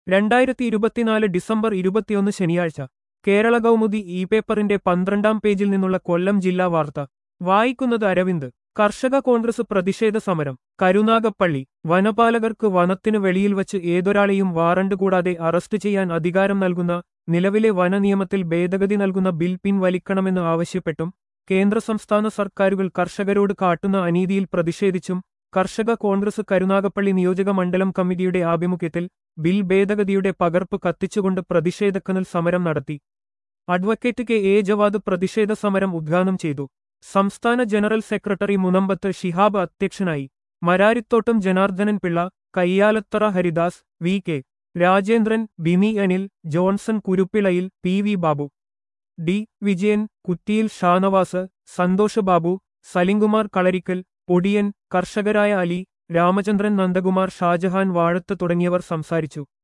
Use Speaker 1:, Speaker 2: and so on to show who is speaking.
Speaker 1: രണ്ടായിരത്തി ഇരുപത്തിനാല് ഡിസംബർ ഇരുപത്തിയൊന്ന് ശനിയാഴ്ച കേരള കൗമുദി ഇ പേപ്പറിന്റെ പന്ത്രണ്ടാം പേജിൽ നിന്നുള്ള കൊല്ലം ജില്ലാ വാർത്ത വായിക്കുന്നത് അരവിന്ദ് കർഷക കോൺഗ്രസ് പ്രതിഷേധ സമരം കരുനാഗപ്പള്ളി വനപാലകർക്ക് വനത്തിനു വെളിയിൽ വച്ച് ഏതൊരാളെയും വാറണ്ട് കൂടാതെ അറസ്റ്റ് ചെയ്യാൻ അധികാരം നൽകുന്ന നിലവിലെ വനനിയമത്തിൽ ഭേദഗതി നൽകുന്ന ബിൽ പിൻവലിക്കണമെന്ന് ആവശ്യപ്പെട്ടും കേന്ദ്ര സംസ്ഥാന സർക്കാരുകൾ കർഷകരോട് കാട്ടുന്ന അനീതിയിൽ പ്രതിഷേധിച്ചും കർഷക കോൺഗ്രസ് കരുനാഗപ്പള്ളി നിയോജക മണ്ഡലം കമ്മിറ്റിയുടെ ആഭിമുഖ്യത്തിൽ ബിൽ ഭേദഗതിയുടെ പകർപ്പ് കത്തിച്ചുകൊണ്ട് പ്രതിഷേധക്കനൽ സമരം നടത്തി അഡ്വക്കേറ്റ് കെ എ ജവാദ് പ്രതിഷേധ സമരം ഉദ്ഘാടനം ചെയ്തു സംസ്ഥാന ജനറൽ സെക്രട്ടറി മുനമ്പത്ത് ഷിഹാബ് അധ്യക്ഷനായി Mararithottam Janardhanan Pillai Kayyalathara Haridas V K Rajendran Bini Anil Johnson Kuruppilayil P V Babu D Vijayan Kuttiyil Shanavas Santhosh Babu Salimkumar Kalarikkal Podiyan കർഷകരായ അലി രാമചന്ദ്രൻ നന്ദകുമാർ ഷാജഹാൻ വാഴത്ത് തുടങ്ങിയവർ സംസാരിച്ചു